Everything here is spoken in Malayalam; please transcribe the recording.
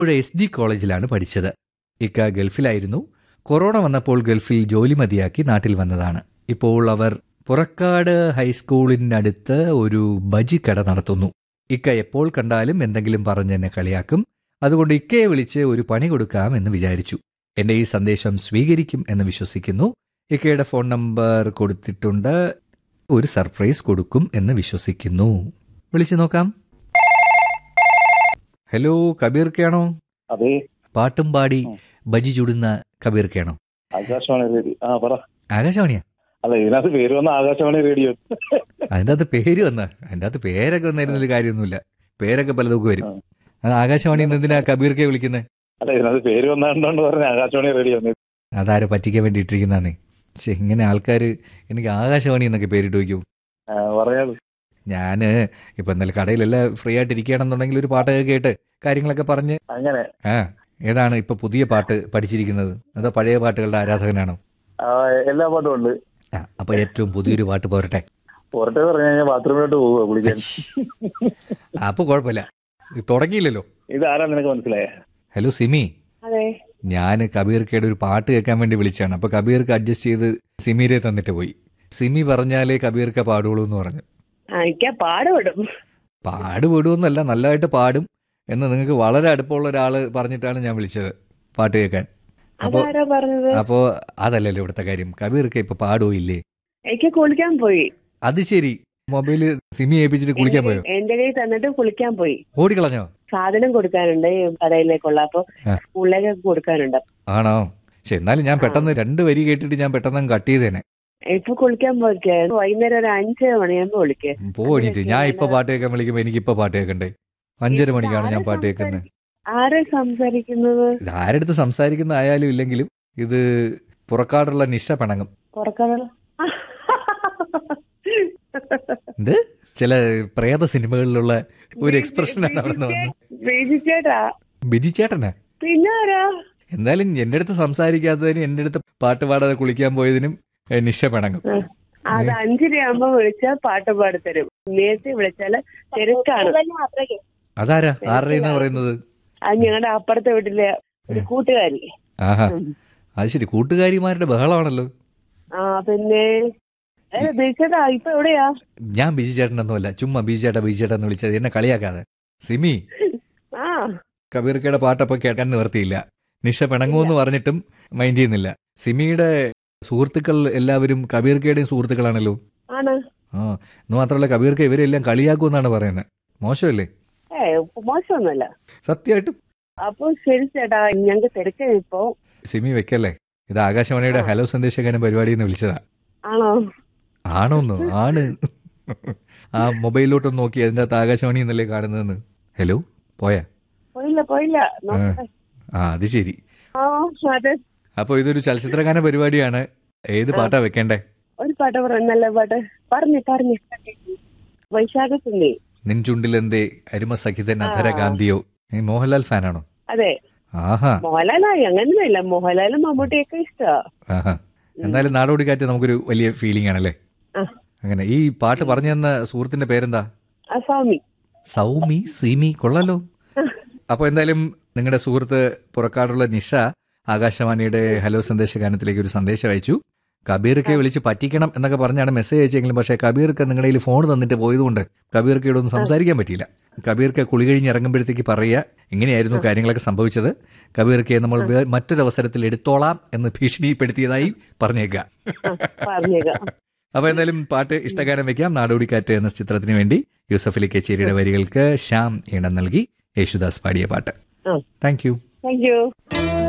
ഇവിടെ എസ് ഡി കോളേജിലാണ് പഠിച്ചത് ഇക്ക ഗൾഫിലായിരുന്നു കൊറോണ വന്നപ്പോൾ ഗൾഫിൽ ജോലി മതിയാക്കി നാട്ടിൽ വന്നതാണ് ഇപ്പോൾ അവർ പുറക്കാട് ഹൈസ്കൂളിനടുത്ത് ഒരു ബജി കട നടത്തുന്നു ഇക്ക എപ്പോൾ കണ്ടാലും എന്തെങ്കിലും പറഞ്ഞ് എന്നെ കളിയാക്കും അതുകൊണ്ട് ഇക്കയെ വിളിച്ച് ഒരു പണി കൊടുക്കാം എന്ന് വിചാരിച്ചു എന്റെ ഈ സന്ദേശം സ്വീകരിക്കും എന്ന് വിശ്വസിക്കുന്നു ഇക്കയുടെ ഫോൺ നമ്പർ കൊടുത്തിട്ടുണ്ട് ഒരു സർപ്രൈസ് കൊടുക്കും എന്ന് വിശ്വസിക്കുന്നു വിളിച്ചു നോക്കാം ഹലോ കബീർക്കാണോ അതെ പാട്ടും പാടി ബജി ചുടുന്ന കബീർക്കാണോ ആകാശവാണി റേഡിയോ ആ പറ ആകാശവാണിയാ അല്ല ഇതിനകത്ത് പേര് വന്ന ആകാശവാണി റേഡിയോ അതിൻ്റെ അകത്ത് പേര് വന്ന അതിൻ്റെ അകത്ത് പേരൊക്കെ വന്നിരുന്നതിൽ കാര്യമൊന്നുമില്ല പേരൊക്കെ പലതൊക്കെ വരും അത് ആകാശവാണി എന്തിനാ കബീർക്കെ വിളിക്കുന്നത് അല്ല ഇതിനകത്ത് പേര് വന്നതുകൊണ്ട് പറഞ്ഞ ആകാശവാണി റേഡിയോ അതാരെ പറ്റിക്കാൻ വേണ്ടി ഇട്ടിരിക്കുന്നതാണേ പക്ഷെ ഇങ്ങനെ ആൾക്കാർ എനിക്ക് ആകാശവാണി എന്നൊക്കെ പേരിട്ട് വയ്ക്കും പറയാത് ഞാൻ ഇപ്പം ഇന്നലെ കടയിലെല്ലാം ഫ്രീ ആയിട്ട് ഇരിക്കുകയാണെന്നുണ്ടെങ്കിൽ ഒരു പാട്ടൊക്കെ കേട്ട് കാര്യങ്ങളൊക്കെ പറഞ്ഞ് അങ്ങനെ ആ ഏതാണ് ഇപ്പൊ പുതിയ പാട്ട് പഠിച്ചിരിക്കുന്നത് അതോ പഴയ പാട്ടുകളുടെ ആരാധകനാണോ ആ, എല്ലാ പാട്ടും ഉണ്ട് ആ അപ്പൊ ഏറ്റവും പുതിയൊരു പാട്ട് പോരട്ടെ പുറത്തെ പറഞ്ഞു കഴിഞ്ഞാൽ ബാത്റൂമിലോട്ട് പോവുക കുളിക്കാൻ ആ, അപ്പൊ കുഴപ്പമില്ല ഇത് തുടങ്ങിയില്ലല്ലോ ഇത് ആരാ നിനക്ക് മനസ്സിലായ ഹലോ സിമി അതെ ഞാൻ കബീർക്കയുടെ ഒരു പാട്ട് കേൾക്കാൻ വേണ്ടി വിളിച്ചാണ് അപ്പൊ കബീർക്ക് അഡ്ജസ്റ്റ് ചെയ്ത് സിമിരെ തന്നിട്ട് പോയി സിമി പറഞ്ഞാലേ കബീർക്ക പാടുള്ളൂ എന്ന് പറഞ്ഞു ആ, എനിക്ക് പാടുപെടും പാട് വിടുമെന്നല്ല നല്ലതായിട്ട് പാടും എന്ന് നിങ്ങൾക്ക് വളരെ അടുപ്പമുള്ള ഒരാൾ പറഞ്ഞിട്ടാണ് ഞാൻ വിളിച്ചത് പാട്ട് കേൾക്കാൻ അപ്പോൾ അതാരാ പറഞ്ഞത് അപ്പോ അതല്ലല്ലോ ഇവിടുത്തെ കാര്യം കബീർക്ക് ഇപ്പൊ പാടുമോ ഇല്ലേ എനിക്ക് കുളിക്കാൻ പോയി അത് ശരി മൊബൈല് സിമി ഏൽപ്പിച്ചിട്ട് കുളിക്കാൻ പോയോ എന്റെ കയ്യിൽ തന്നിട്ട് കുളിക്കാൻ പോയി ഓടിക്കളഞ്ഞോ സാധനം കൊടുക്കാനുണ്ട് ഈ കടയിലേക്കുള്ള അപ്പൊ ആ. സ്കൂളിലേക്ക് കൊടുക്കാനുണ്ട് ആണോ പക്ഷെ എന്നാലും ഞാൻ പെട്ടെന്ന് രണ്ട് വരി കേട്ടിട്ട് ഞാൻ പെട്ടെന്ന് അങ്ങ് കട്ട് ചെയ്തേനെ ഇപ്പൊ കുളിക്കാൻ പോയിക്കേ വൈകുന്നേരം ഒരു അഞ്ച് മണിയാകുമ്പോ വിളിക്കേ പോണീറ്റ് ഞാൻ ഇപ്പൊ പാട്ട് കേൾക്കാൻ വിളിക്കുമ്പോ എനിക്ക് ഇപ്പൊ പാട്ട് കേൾക്കണ്ടേ അഞ്ചര മണിക്കാണ് ഞാൻ പാട്ട് കേൾക്കുന്നത് ആരാ സംസാരിക്കുന്നത് ഇത് ആരടുത്ത് സംസാരിക്കുന്ന ആയാലും ഇല്ലെങ്കിലും ഇത് പുറക്കാടുള്ള നിശ പിണങ്ങും പുറക്കാനുള്ള ഇത് ചില പ്രേത സിനിമകളിലുള്ള ഒരു എക്സ്പ്രഷനാണ് അവിടെ നിന്ന് വന്നത് ബേജി ചേട്ടാ ബിജി ചേട്ടനാ പിന്നെ ആരാ എന്തായാലും എന്റെ അടുത്ത് സംസാരിക്കാത്തതിനും എന്റെ അടുത്ത് പാട്ട് പാടാതെ കുളിക്കാൻ പോയതിനും ഏ, നിശ പിണങ്ങും അത് അഞ്ചരയാകുമ്പോ വിളിച്ചാൽ പാട്ട് പാടിത്തരും നേരത്തെ വിളിച്ചാല് തിരക്കാണ് അതാരാ ആരുടെ എന്ന് പറയുന്നത് അത് ഞങ്ങളുടെ അപ്പുറത്തെ വീട്ടിലെ ഒരു കൂട്ടുകാരി ആഹാ അത് ശരി കൂട്ടുകാരിമാരുടെ ബഹളമാണല്ലോ ആ പിന്നെ ഏ, ബേച്ചേട്ടാ ഇപ്പൊ എവിടെയാ ഞാൻ ബിജി ചേട്ടനൊന്നുമല്ല ചുമ്മാ ബിജി ചേട്ടാ ബിജി ചേട്ടാ എന്ന് വിളിച്ചത് എന്നെ കളിയാക്കാതെ സിമി ആ കബീർക്കയുടെ പാട്ടപ്പം കേൾക്കാൻ നിവർത്തിയില്ല നിഷ പിണങ്ങുമെന്ന് പറഞ്ഞിട്ടും മൈൻഡ് ചെയ്യുന്നില്ല സിമിയുടെ സുഹൃത്തുക്കൾ എല്ലാവരും കബീർക്കയുടെയും സുഹൃത്തുക്കളാണല്ലോ ആണ് ആ എന്ന് മാത്രമല്ല കബീർക്ക ഇവരെല്ലാം കളിയാക്കുമെന്നാണ് പറയുന്നത് മോശമല്ലേ ഏ മോശമൊന്നുമല്ല സത്യമായിട്ടും അപ്പൊ ശരി ചേട്ടാ ഞങ്ങക്ക് തിരക്ക് ഇപ്പൊ സിമി വെക്കല്ലേ ഇത് ആകാശവാണിയുടെ ഹലോ സന്ദേശകനം പരിപാടി എന്ന് വിളിച്ചതാ ആണോ ആണോന്നോ ആണ് ആ മൊബൈലിലോട്ടൊന്ന് നോക്കി അതിൻ്റെ അകത്ത് ആകാശവാണി എന്നല്ലേ കാണുന്നതെന്ന് ഹലോ പോയാ പോയില്ല പോയില്ല നോക്കട്ടെ. ആ അത് ശരി ആ അതെ അപ്പോൾ ഇതൊരു ചലച്ചിത്രഗാന പരിപാടിയാണ് ഏത് പാട്ടാ വെക്കണ്ടേ ഒരു പാട്ട് പറ നല്ല പാട്ട് പറഞ്ഞു പറഞ്ഞു വൈശാഖത്തിന്റെ നിൻ ചുണ്ടിലെന്തേ അരുമ സഖിതൻ അധര ഗാന്ധിയോ നീ മോഹൻലാൽ ഫാനാണോ അതെ ആഹാ മോഹൻലാലായി അങ്ങനെയൊന്നുമില്ല മോഹൻലാലും മമ്മൂട്ടിയൊക്കെ ഇഷ്ടമാ ആഹാ എന്നാലും നാടോടി കാറ്റ് നമുക്കൊരു വലിയ ഫീലിംഗ് ആണല്ലേ ആ. അങ്ങനെ ഈ പാട്ട് പറഞ്ഞു തന്ന സുഹൃത്തിന്റെ പേരെന്താ ആ സ്വാമി സൗമി സ്വീമി കൊള്ളാലോ അപ്പോൾ എന്തായാലും നിങ്ങളുടെ സുഹൃത്ത് പുറക്കാടുള്ള നിഷ ആകാശവാണിയുടെ ഹലോ സന്ദേശ ഗാനത്തിലേക്ക് ഒരു സന്ദേശം അയച്ചു കബീർക്ക് വിളിച്ച് പറ്റിക്കണം എന്നൊക്കെ പറഞ്ഞാണ് മെസ്സേജ് അയച്ചെങ്കിലും പക്ഷേ കബീർക്ക് നിങ്ങളുടെ കയ്യിൽ ഫോൺ തന്നിട്ട് പോയതുകൊണ്ട് കബീർക്ക് ഇവിടെ ഒന്നും സംസാരിക്കാൻ പറ്റിയില്ല കബീർക്ക് കുളി കഴിഞ്ഞ് ഇറങ്ങുമ്പോഴത്തേക്ക് പറയുക ഇങ്ങനെയായിരുന്നു കാര്യങ്ങളൊക്കെ സംഭവിച്ചത് കബീർക്ക് നമ്മൾ വേ- മറ്റൊരവസരത്തിൽ എടുത്തോളാം എന്ന് ഭീഷണിപ്പെടുത്തിയതായി പറഞ്ഞേക്കുക പറഞ്ഞേക്കാം അപ്പോൾ എന്തായാലും പാട്ട് ഇഷ്ടഗാനം വെക്കാം നാടോടിക്കാറ്റ് എന്ന ചിത്രത്തിന് വേണ്ടി യൂസഫ് അലി കച്ചേരിയുടെ വരികൾക്ക് ശ്യാം ഈണം നൽകി യേശുദാസ് പാടിയ പാട്ട് ആ. Thank you thank you